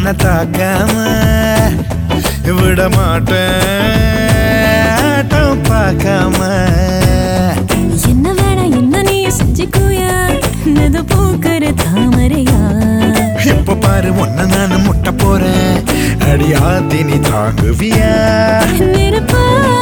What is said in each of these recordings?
உன்னை தாக்காம விட மாட்டேன் ஆட்டம் பார்க்காம என்ன வேணா என்ன நீ செஞ்சுக்கோயா நது பூக்கிற தாமரையா இப்ப பாரு உன்னை நான் முட்ட போறேன் அடியாத்தி நீ தாங்குவியா நெருப்பா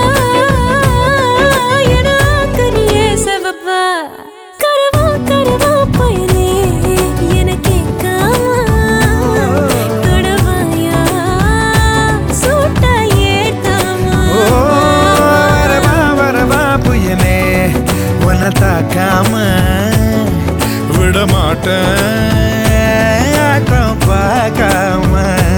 என ஆக்கறியே செவப்பா கரவா கரவா பயலே என கேட்காம தொடவாயா சூட்டா ஏத்தாமா ஓ வரவா வரவா புயலே உன்னை தாக்காம விட மாட்டேன் ஆட்டம் பார்க்காம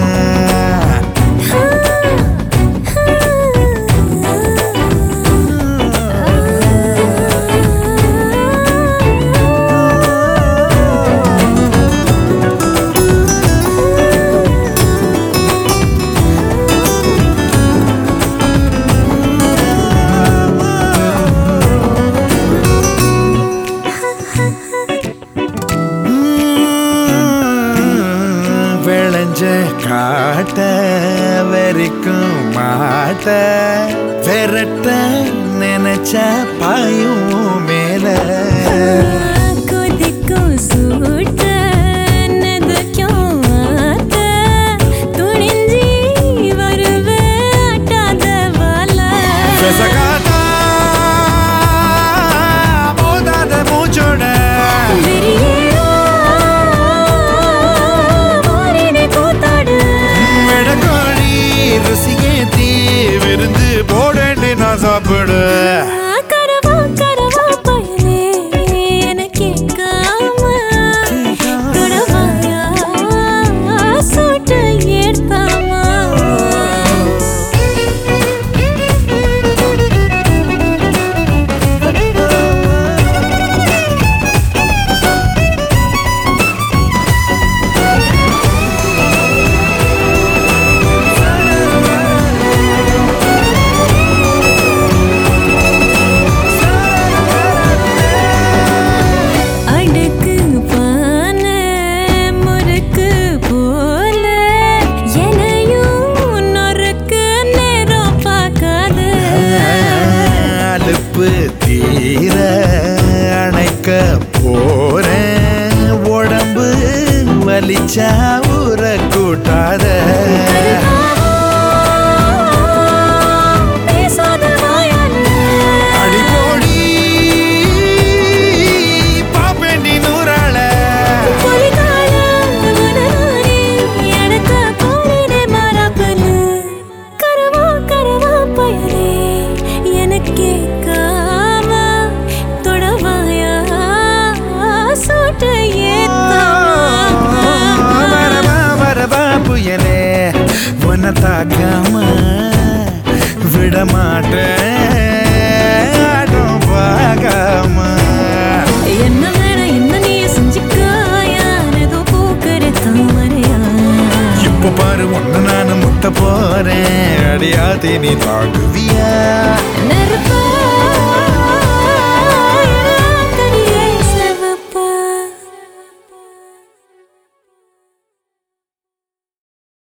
உம், விளைஞ்ச காட்ட வெறிக்கும் மாட்ட விரட்ட நினைச்ச பாயும் மேல கொதிக்கும் சூட்ட நெதுக்கும் ஆத்த துணிஞ்சி வருவே ஆட்டாத வாழ விசகாட்டா, மோதாத மூச்சோட விடக்கோழி ருசியேத்தி விருந்து போடேண்டி நான் சாப்பிடு அடுக்கு பான முறுக்கு போல எனையும் நொறுக்கு நேரம் பார்க்காத அலுப்பு தீர அணைக்க போறேன் உடம்பு வலிச்சா ஊற கூட்டாத பேசாத வாயால அடிப்போடி பாப்பேண்டி நூறாள பொலிகால உனரானே எனக்கு போரினே மாறாப்பனு கரவா கரவா பயலே எனக்கு காம தொடவாயா சூட்ட ஏத்தாமா வரவா வரவா புயலே உன்னை தாக்காம விட மாட்டேன் ஆட்டம் பார்க்காம என்ன வேணா என்ன நீ செஞ்சுக்காயா ஏதோ பூக்கிற தாமரையா இப்ப பாரு ஒண்ணு நானு முட்ட போறேன் அடியாத்தி நீ தாங்குவியா நெருப்பா